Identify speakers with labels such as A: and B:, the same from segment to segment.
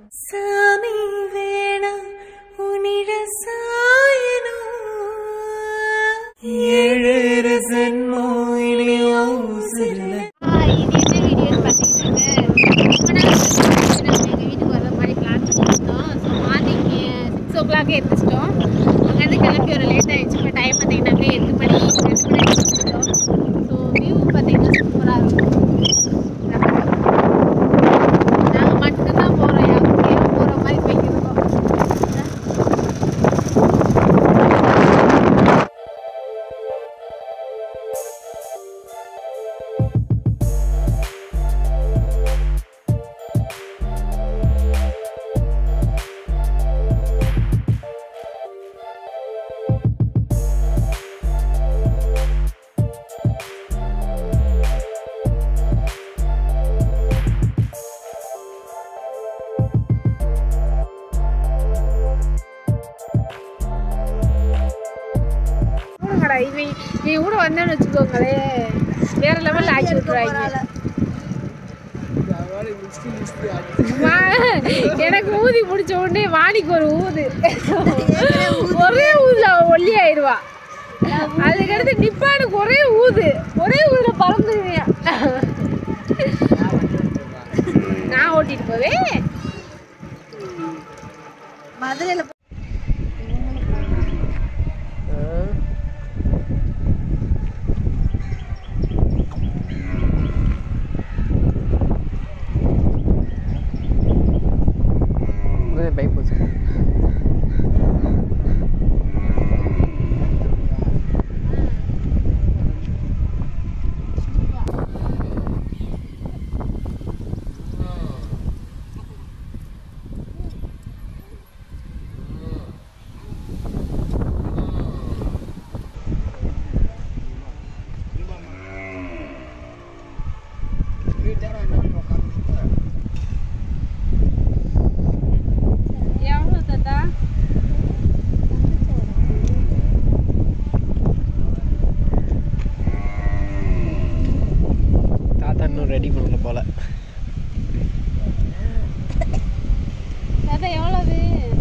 A: சாமி வேணாம் உனிட சாயணும் ஏழு சென்மோ இனியோ சிறுல
B: இது என்ன வீடியோன்னு பார்த்தீங்கன்னாங்க ரொம்ப நாள் கழிச்சு நம்ம எங்கள் வீட்டுக்கு வர மாதிரி பிளான் பண்ணியிருந்தோம் ஸோ மார்னிங் சிக்ஸ் ஓ கிளாக்கே எடுத்துச்சிட்டோம் அங்கேருந்து கிளம்பி ஒரு லேட் ஆகிடுச்சு இப்போ டைம் பார்த்தீங்கன்னாக்க எட்டு மணி ரெண்டு மணி எடுத்துச்சிட்டோம் ஸோ வியூ பார்த்தீங்கன்னா சூப்பராக இருக்கும் நாங்கள் மட்டும்தான் போகிறோம் யாரும் போகிற மாதிரி போய்க்கிருக்கோம் போடுங்கடா இவன் இவன் கூட வந்தேன்னு வச்சுக்கோங்களே வேற லெவலில் ஆக்கி விட்டுருவாங்க வா- எனக்கு ஊதி முடிச்ச உடனே வாணிக்கு ஒரு ஊது ஒரே ஊதுல அவ ஒல்லி ஆயிடுவா அதுக்கடுத்து நிப்பானுக்கு ஒரே ஊது ஒரே ஊதுல பறந்துருவியா நான் ஓட்டிட்டு போவேன்
C: மதுரையில்
D: பைக் போச்சு
B: எவ்வளோ தாத்தா
D: தாத்தா இன்னும் ரெடி பண்ணல போல
B: தாத்தா எவ்வளவு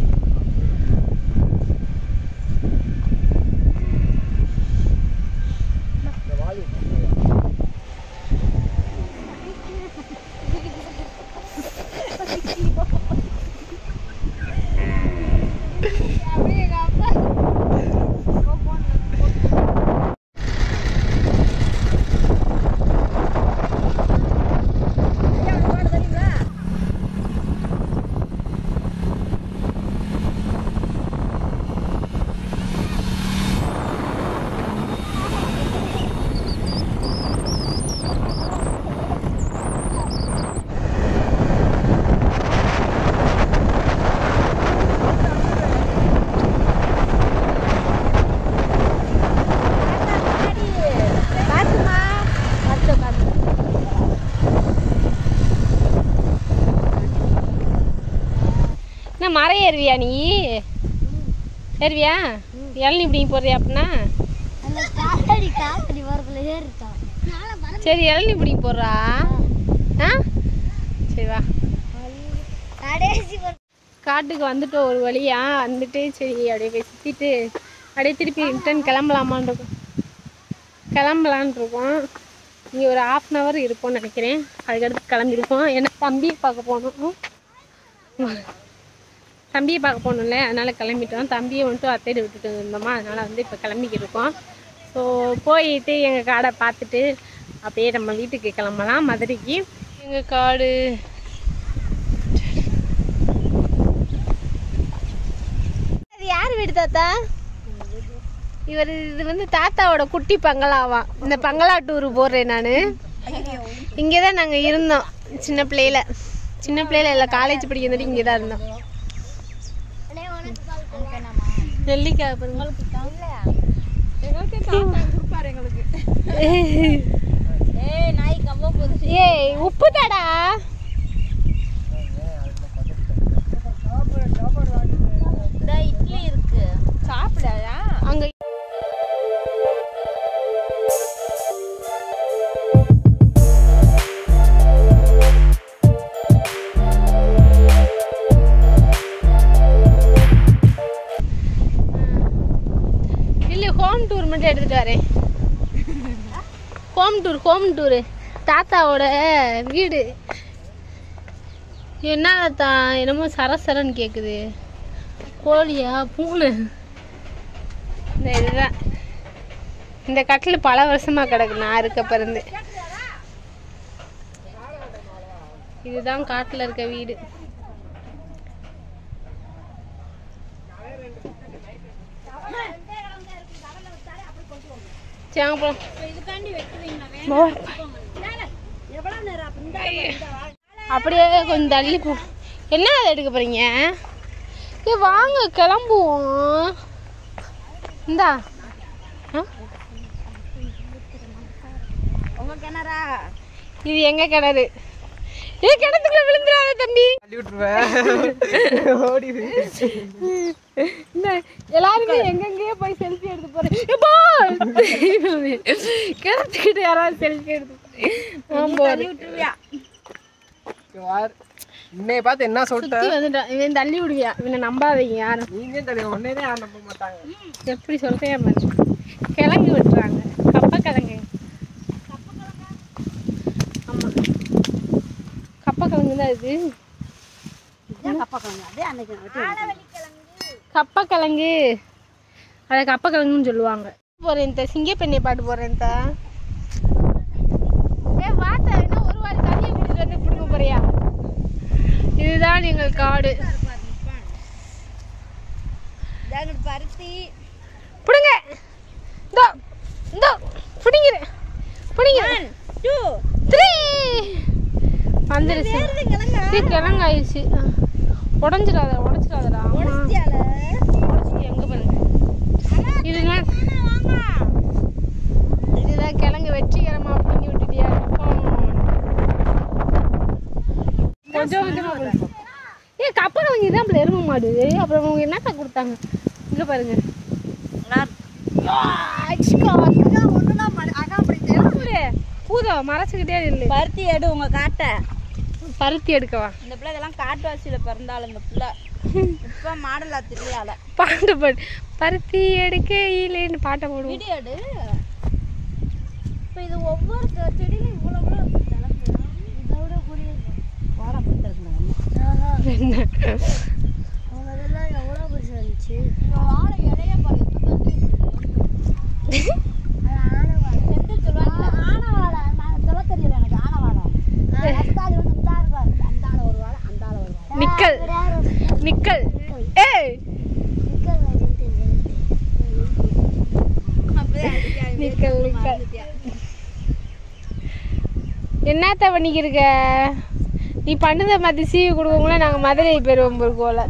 C: பார்த்துமா பார்த்து பார்த்து
B: என்ன மரம் ஏறுவியா நீ ஏறுவியா இளநீ இப்படி போடுறியா அப்படின்னா
C: அந்த காத்தடி காத்தடி வரக்குள்ள ஏறிட்டான்
B: சரி இளநீ இப்படி போடுறா ஆ சரி வா
C: கடைசி ஒரு
B: காட்டுக்கு வந்துட்டோம் ஒரு வழியா வந்துட்டு சரி அப்படியே போய் சுற்றிட்டு அப்படியே திருப்பி ரிட்டர்ன் கிளம்பலாமான் இருக்கோம் கிளம்பலான் இருக்கோம் இங்கே ஒரு ஆஃப் அன் ஹவர் இருப்போம்னு நினைக்கிறேன் அதுக்கடுத்து கிளம்பிருக்கோம் ஏன்னா தம்பியை பார்க்க போகணும் தம்பியை பார்க்க போகணும்ல அதனால் கிளம்பிட்டோம் தம்பியை வந்துட்டு அத்தையிட விட்டுட்டு இருந்தோமா அதனால் வந்து இப்போ கிளம்பிக்கிட்டு இருக்கோம் ஸோ போயிட்டு எங்கள் காடை பார்த்துட்டு அப்படியே நம்ம வீட்டுக்கு கிளம்பலாம் மதுரைக்கு எங்கள் காடு அது யார் வீடு தாத்தா இவர் இது வந்து தாத்தாவோட குட்டி பங்களாவா இந்த பங்களா டூர் போடுறேன் நான் இங்கே தான் நாங்கள் இருந்தோம் சின்ன பிள்ளையில சின்ன பிள்ளையில இல்லை காலேஜ் படிக்கிறது இங்கே தான் இருந்தோம் நெல்லிக்காய் பாருங்க
C: ஏய் நாய் கவ்வ போகுது
B: ஏய் உப்பு தாடா
C: இந்த இட்லி இருக்கு சாப்பிடாயா
B: அங்கே மட்டும் எடுத்துட்டு வரேன் ஹோம் டூர் ஹோம் டூரு தாத்தாவோட வீடு என்ன தாத்தா என்னமோ சரசரன்னு கேட்குது கோழியா பூனை இந்த இதுதான் இந்த கட்டில் பல வருஷமா கிடக்கு நான் இருக்க பிறந்து இதுதான் காட்டுல இருக்க வீடு சரி வாங்க போலாம். போ. அப்படியே கொஞ்சம் தள்ளி போ என்ன அதை எடுக்க போறீங்க ஏ வாங்க கிளம்புவோம் இந்தா ஆ? இது எங்க கிணறு ஏ கிணத்துக்குள்ள விழுந்துடாத தம்பி
D: தள்ளி விட்டுருவேன் ஓடிடு
B: இந்த எல்லாருமே எங்கெங்கேயோ போய் செல்ஃபி எடுத்து போறேன் எப்பா கிணத்துக்கிட்ட யாராவது செல்ஃபி எடுத்து போறேன் போறேன்
D: வார் இன்னைய பார்த்து என்ன சொல்லிட்ட
B: சுத்தி வந்துட்டான் இவன் தள்ளி விடுவியா இவனை நம்பாதீங்க யாரும்
D: நீங்க தெரியும் உடனே யாரும் நம்ப மாட்டாங்க
B: எப்படி சொல்றேன் பாரு கிழங்கு விட்டுறாங்க கப்ப கிழங்கு ஆமா கப்ப கிழங்கு தான் இது கப்ப கிழங்கு அதை கப்ப கிழங்குன்னு சொல்லுவாங்க போறேன் இந்த சிங்கப்பெண்ணை பாட்டு போறேன் இந்த ஏ வாத்தா என்ன ஒரு வாரி தண்ணியை குடிச்சிட்டு வந்து பிடுங்க போறியா இதுதான் எங்கள் காடு
C: பருத்தி
B: பிடுங்க இந்தோ இந்தோ பிடிங்கிறேன் பிடிங்கிறேன்
C: டூ
B: த்ரீ வந்துருச்சு இது கிழங்கு ஆயிடுச்சு உடஞ்சிடாத உடச்சிடாதடா உடச்சி எங்க பாருங்க இதுதான் இதுதான் கிழங்கு வெற்றிகரமா பிடிங்கி விட்டுட்டியா கொஞ்சம் கொஞ்சமா போடு. ஏன் கப்ப கிழங்கு இதான் அப்படி எரும மாடு அப்புறம் அவங்க என்னக்கா கொடுத்தாங்க இங்க பாருங்க பூதா மறைச்சுக்கிட்டே இல்லை
C: பருத்தி எடு உங்க காட்ட
B: பருத்தி எடுக்கவா
C: இந்த பிள்ளை இதெல்லாம் காட்டுவாசியில பிறந்தாள் இந்த பிள்ளை இப்ப மாடலா திருவிழால
B: பாட்டு பாடு பருத்தி எடுக்கையிலேன்னு பாட்டை போடுவோம்
C: வீடியோ எடு இப்போ இது ஒவ்வொரு க- செடியிலும் இவ்வளோ இவ்வளோ கிளம்பு இதோட கூடிய வாழை
B: என்ன
C: அவங்க இதெல்லாம் எவ்வளோ பெருசு இருந்துச்சு வாழை இலைய பாரு செந்தில் சொல்லுவாங்க ஆனவாழை நான் சொல்ல தெரியல எனக்கு ஆனவாழை அந்தாள் வந்து இந்த இருக்காரு அந்தாள ஒரு வாழை அந்தாள ஒரு வாழை
B: நிக்கல் நிக்கல் ஏய் நிக்கல் நிக்கல் என்னத்த பண்ணிக்கிருக்க நீ பண்ணுத மத்தி சீவி கொடுக்கவங்கள நாங்கள் மதுரை போயிருவோம் போல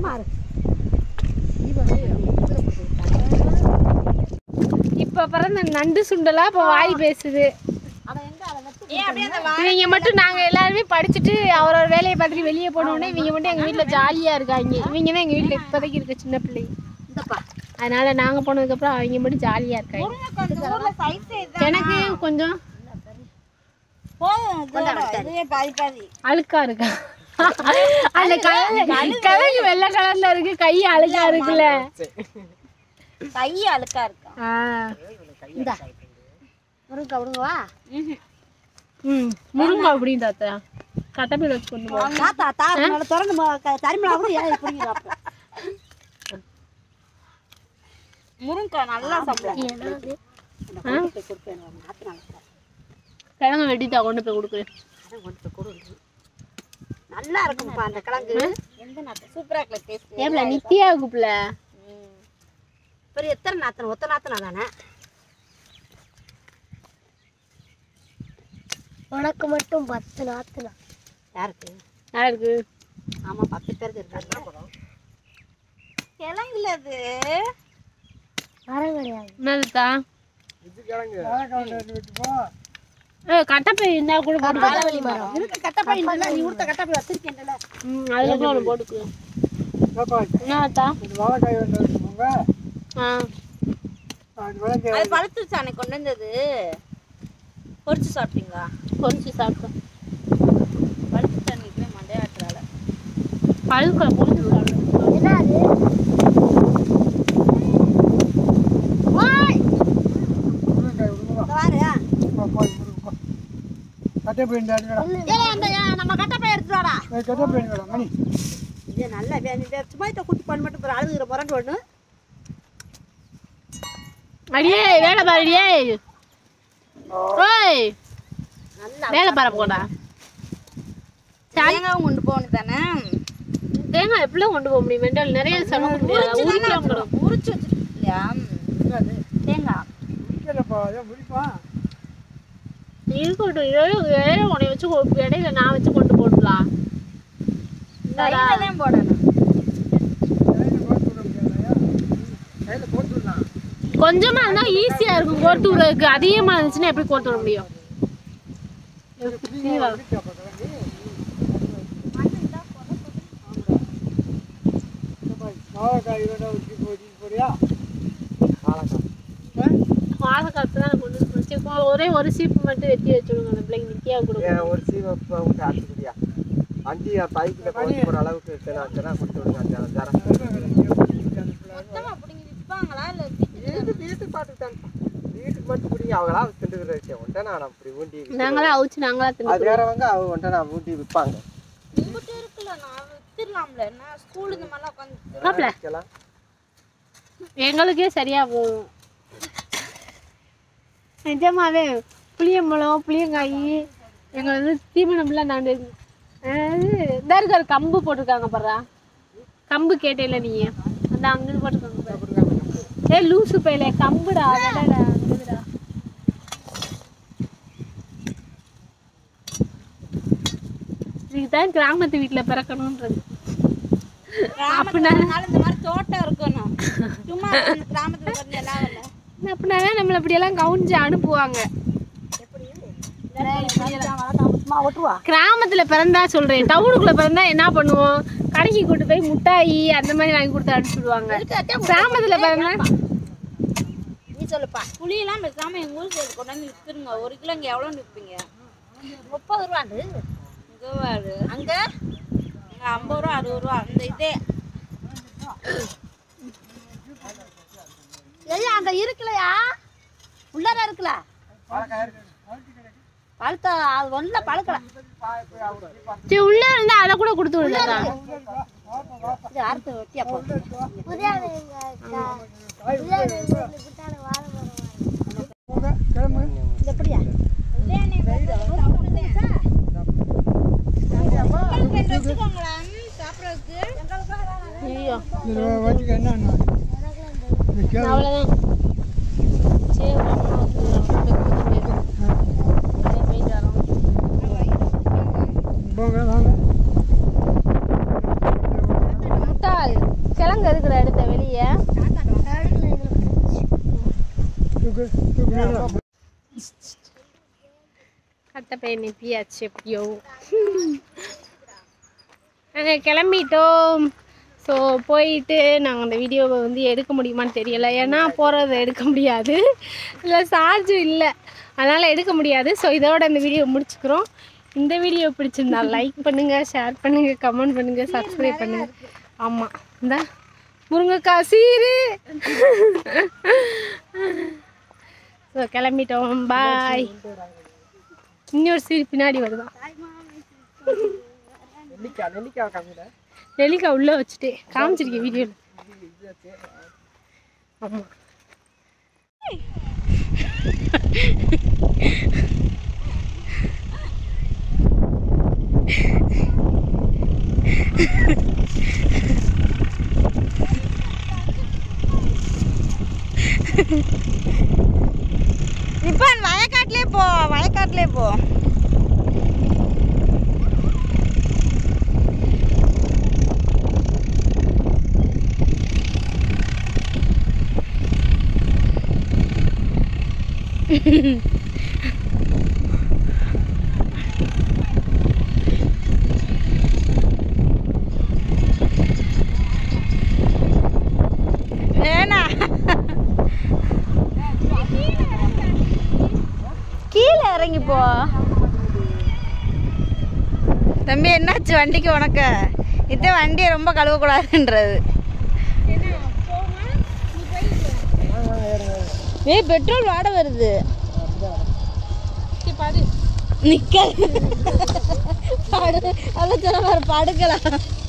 B: இப்ப பிறந்த நண்டு சுண்டலா இப்ப வாய் பேசுது இவங்க மட்டும் நாங்க எல்லாருமே படிச்சுட்டு அவரோட வேலையை பார்த்துட்டு வெளியே போனோடனே இவங்க மட்டும் எங்க வீட்ல ஜாலியா இருக்காங்க இவங்க தான் எங்க வீட்ல இப்போதைக்கு இருக்க சின்ன பிள்ளைங்க அதனால நாங்க போனதுக்கு அப்புறம் அவங்க மட்டும் ஜாலியா இருக்காங்க எனக்கு கொஞ்சம்
C: பாதி பாதி
B: அழுக்கா இருக்கா அந்த கலர் கிழங்கு வெள்ளை கலர்ல இருக்கு கை அழுக்கா இருக்குல்ல
C: கை அழுக்கா இருக்கா
B: ஆ.
C: இந்தா முருங்கா விடுங்கவா
B: ம் முருங்கா அப்படின்னு தாத்தா கட்டப்பையில் வச்சு கொண்டு போ
C: தாத்தா தாத்தா மேல திறந்து தரிமலா கூட ஏன் இப்படி முருங்கா நல்லா சாப்பிடலாம்
B: ஆ? கிழங்கு வெட்டிட்டா கொண்டு போய் கொடுக்குறேன்
C: நல்லா இருக்கும்ப்பா அந்த கிழங்கு எந்த நாத்து சூப்பரா இருக்குல்ல டேஸ்ட்
B: ஏப்ல நித்தியா குப்புல
C: பெரிய எத்தனை நாத்தன ஒத்த நாத்தனா தானே உனக்கு மட்டும் பத்து நாத்தனா யாருக்கு
B: யாருக்கு
C: ஆமா பத்து பேருக்கு இருக்காங்க கிழங்குல அது மரம் கிடையாது
B: என்னதுத்தா
D: இது கிழங்கு
B: ஏ கட்டப்பை இருந்தா கூட போட்டு
C: வாழவழி மரம் இருக்கு கட்டப்பை இல்ல நீ உடுத்த கட்டப்பை வச்சிருக்கேன்ல
B: ம் அதுல கூட ஒன்று போட்டுக்கு என்னத்தா
D: வாழைக்காய் வந்து வச்சுக்கோங்க
B: ஆ
D: அது விளைஞ்ச
C: அது பழுத்துருச்சு அன்னைக்கு கொண்டு வந்தது பொரிச்சு சாப்பிட்டீங்களா
B: பொரிச்சு சாப்பிட்டோம்
C: பழுத்துச்சு அன்னைக்கு மண்டையாட்டுறால
B: பழுக்கல பொரிச்சு சாப்பிட்டோம்
D: கெட்ட போயிட்டு அடிக்கடா
C: ஏலே, அந்த ஏன் நம்ம கட்ட போய் எடுத்துட்டு வாடா
D: கெட்ட போயிட்டு வேடா மணி
C: இது நல்ல வே- இந்த சும்மா இதை குட்டி பண்ண மட்டும் பாரு, அழுகுற முரண்டு ஒண்ணு
B: அடியே வேலை பாருடியே ஓய்
C: நல்லா
B: வேலை பாரு போடா
C: தேங்காவும் கொண்டு போகணும் தானே
B: தேங்காய் எப்படிலாம் கொண்டு போக முடியும் மெண்டல் நிறைய சமைக்க முடியாது உரிக்கலாம் கிடக்கும்
C: உரிச்சு வச்சிருக்கோம் இல்லையா தேங்காய்
D: முடிக்கலப்பா அதான் முடிப்பான்
B: இருக்கட்டும் இதோட வேற உன்னை வச்சு கொ- இடையில நான் வச்சு கொண்டு போடலாம் இந்தாடா.
C: கையில தான் போடணும்
D: கையில் போட்டு விட முடியாதா கையில் போட்டு விடலாம்
B: கொஞ்சமா இருந்தா ஈஸியா இருக்கும் கோர்த்து விடுறதுக்கு அதிகமா இருந்துச்சுன்னா எப்படி கோர்த்து விட முடியும்
D: மாவக்காய் வேண்டாம் ஊற்றி போட்டு போறியா
B: வாழை காலத்து தான் கொண்டு வந்து வச்சு, கொ- ஒரே ஒரு சீப்பு மட்டும் வெட்டி வச்சுடுங்க அந்த பிள்ளைங்க நித்தியா கொடுக்கும்
E: ஒரு சீவப்பை விட்டு அரைச்சிக்கிறியா அஞ்சு பைக்கில் போட்டு போகிற அளவுக்கு சரி அஞ்சனா கொடுத்து விடுங்க அஞ்சு அஞ்சாரம்
C: மொத்தமா பிடிங்கி விற்பாங்களா இல்ல
E: வீட்டு வீட்டுக்கு பாட்டுக்கு தான் வீட்டுக்கு மட்டும் பிடிங்க அவங்களா திண்டுக்கிற விஷயம் ஒன்றை நான் அப்படி ஊண்டி
B: நாங்களா அவிச்சு நாங்களா
E: அது
B: தின்னு
E: வேறவங்க அவங்க ஒன்றை நான் ஊட்டி விற்பாங்க
C: உங்ககிட்ட இருக்குல்ல நான் வித்துடலாம்ல நான் ஸ்கூல் இந்த மாதிரிலாம் உட்காந்து
B: மாப்பிள
E: விற்கலாம்
B: எங்களுக்கே சரியா போகும் நிஜமாவே புளியம்பழம் புளியங்காய் எங்க வந்து தீவனம்லாம் நான் இந்த இருக்க கம்பு போட்டிருக்காங்க பாரு கம்பு கேட்டேல நீ அந்த அங்கிட்டு போட்டிருக்காங்க பாரு ஏ லூசு பையில கம்புடா அதடா அங்கதுடா இதுக்கு தான் கிராமத்து வீட்டுல பிறக்கணும்ன்றது அப்படின்னா
C: இந்த மாதிரி தோட்டம் இருக்கணும் சும்மா கிராமத்துல பிறந்த எல்லாம் இல்லை
B: அப்படின்னா நம்மளை இப்படியெல்லாம் கவுஞ்சு அனுப்புவாங்க
C: சும்மா ஓட்டுவா
B: கிராமத்துல பிறந்தா சொல்றேன் டவுனுக்குள்ள பிறந்தா என்ன பண்ணுவோம் கடைக்கு கூட்டு போய் முட்டாயி அந்த மாதிரி வாங்கி கொடுத்து அனுப்பிச்சுடுவாங்க கிராமத்துல பிறந்தா
C: நீ சொல்லுப்பா புளியெல்லாம் பேசாம எங்க ஊர் சைடு கொண்டாந்து வித்துருங்க ஒரு கிலோ இங்க எவ்வளவு விற்பீங்க முப்பது ரூபாண்டு இங்க பாரு அங்க அங்க ஐம்பது ரூபா அறுபது ரூபா அந்த இதே ஐயா அங்க இருக்குல்லையா உள்ளார இருக்குல்ல பழுத்த அது ஒன்றும் பழுக்கல
B: சரி உள்ள இருந்தா அதை கூட கொடுத்து விடுறதா
C: இது அறுத்து வெட்டியா போட்டு
D: போங்க கிளம்பு
C: இது எப்படியா
B: ஐயோ
D: இந்த வச்சுக்க என்ன இந்த கேளு
B: அவ்வளவுதான் சரி வாங்க, அப்படியே போயிட்டு வரோம்.
D: போங்க வாங்க
B: முட்டாள் கிழங்கு இருக்கிற இடத்த வெளியே
D: தூக்கு தூக்கு மேல.
B: கட்ட பையன் நிப்பியாச்சு எப்படியோ நாங்கள் கிளம்பிட்டோம் ஸோ போயிட்டு நாங்கள் அந்த வீடியோவை வந்து எடுக்க முடியுமான்னு தெரியல ஏன்னா போகிறத எடுக்க முடியாது இல்லை சார்ஜும் இல்லை அதனால் எடுக்க முடியாது ஸோ இதோட இந்த வீடியோ முடிச்சுக்கிறோம் இந்த வீடியோ பிடிச்சிருந்தா லைக் பண்ணுங்கள் ஷேர் பண்ணுங்கள் கமெண்ட் பண்ணுங்கள் சப்ஸ்கிரைப் பண்ணுங்கள் ஆமாம் இந்த முருங்கைக்காய் சீரு ஸோ கிளம்பிட்டோம் பாய் இன்னொரு சீர் பின்னாடி வருதான்
D: நெல்லிக்காய் நெல்லிக்காய் கம்மிடா
B: நெல்லிக்காய் உள்ள வச்சுட்டு காமிச்சிருக்கேன் வீடியோவில் ஆமாம்
C: இப்போ வயக்காட்டிலே போ வயக்காட்டிலே போ ஏனா கீழே இறங்கி போ தம்பி என்னாச்சு வண்டிக்கு உனக்கு இத்த வண்டியை ரொம்ப கழுவக்கூடாதுன்றது ஏய் பெட்ரோல் வாட வருது
B: பாரு
C: நிக்க படு அவ சொன்ன மாதிரி படுக்கலாம்